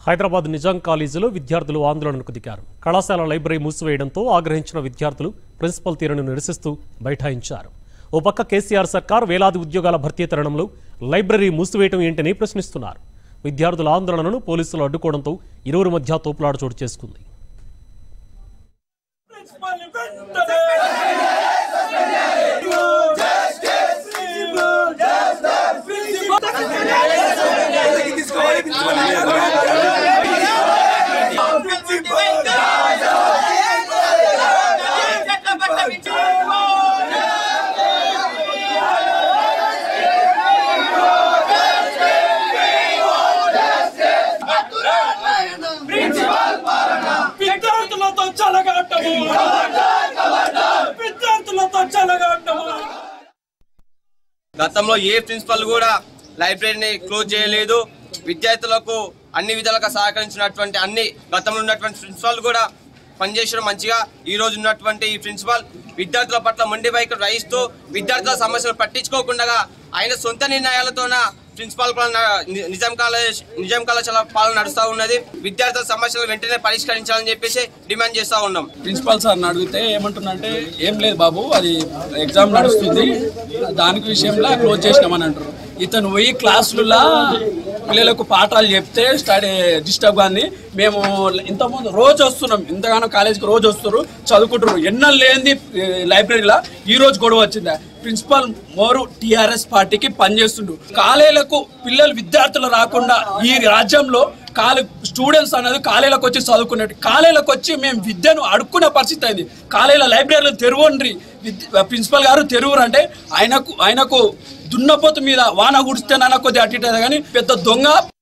హైదరాబాద్ నిజాం కాలేజీలో విద్యార్థులు ఆందోళనకు దిగారు కళాశాల లైబ్రరీ మూసివేయడంతో ఆగ్రహించిన విద్యార్థులు ప్రిన్సిపల్ తీరును నిరసిస్తూ బైఠాయించారు ఓ పక్క కేసీఆర్ సర్కార్ వేలాది ఉద్యోగాల భర్తీ తరుణంలో లైబ్రరీ మూసివేయడం ఏంటని ప్రశ్నిస్తున్నారు విద్యార్థుల ఆందోళనను పోలీసులు అడ్డుకోవడంతో ఇరువురు మధ్య తోపులాట చోటు చేసుకుంది విద్యార్థులతో చలగాటము విద్యార్థులతో చలగాటము గతంలో ఏ ప్రిన్సిపల్ కూడా లైబ్రరీని క్లోజ్ చేయలేదు విద్యార్థులకు అన్ని విధాలుగా సహకరించినటువంటి అన్ని గతంలో ఉన్నటువంటి ప్రిన్సిపాల్ కూడా పనిచేసడం మంచిగా ఈ రోజు ఉన్నటువంటి ఈ ప్రిన్సిపాల్ విద్యార్థుల పట్ల మొండి వైఖరి వహిస్తూ విద్యార్థుల సమస్యలు పట్టించుకోకుండా ఆయన సొంత నిర్ణయాలతోన ప్రిన్సిపాల్ పాలన ని- నిజాం కాలేజ్ నిజాం కళాశాల పాలన నడుస్తూ ఉన్నది విద్యార్థుల సమస్యలు వెంటనే పరిష్కరించాలని చెప్పేసి డిమాండ్ చేస్తూ ఉన్నాం ప్రిన్సిపాల్ సార్ని అడిగితే ఏమంటున్నంటే ఏం లేదు బాబు అది ఎగ్జామ్ నడుస్తుంది దానికి విషయంలో క్లోజ్ చేసినామని అంటారు ఇతను పోయి క్లాసులలో పిల్లలకు పాఠాలు చెప్తే స్టడీ డిస్టర్బ్ కానీ మేము ఇంతకుముందు రోజు వస్తున్నాం ఇంతగానో కాలేజీకి రోజు వస్తారు చదువుకుంటున్నారు ఎన్నో లేనిది లైబ్రరీలో ఈ రోజు గొడవ వచ్చిందా ప్రిన్సిపాల్ మోరు టిఆర్ఎస్ పార్టీకి పనిచేస్తుండు కాలేజీలకు పిల్లలు విద్యార్థులు రాకుండా ఈ రాజ్యంలో కాలే స్టూడెంట్స్ అనేది కాలేజీలకు వచ్చి చదువుకున్నట్టు కాలేజీలకు వచ్చి మేము విద్యను అడుక్కునే పరిస్థితి అయింది కాలేజీల లైబ్రరీలు తెరవండి ప్రిన్సిపల్ గారు తెరువురు అంటే ఆయనకు ఆయనకు దున్నపోతు మీద వాన గుడిస్తే కొద్దిగా అటు ఇటు కానీ పెద్ద దొంగ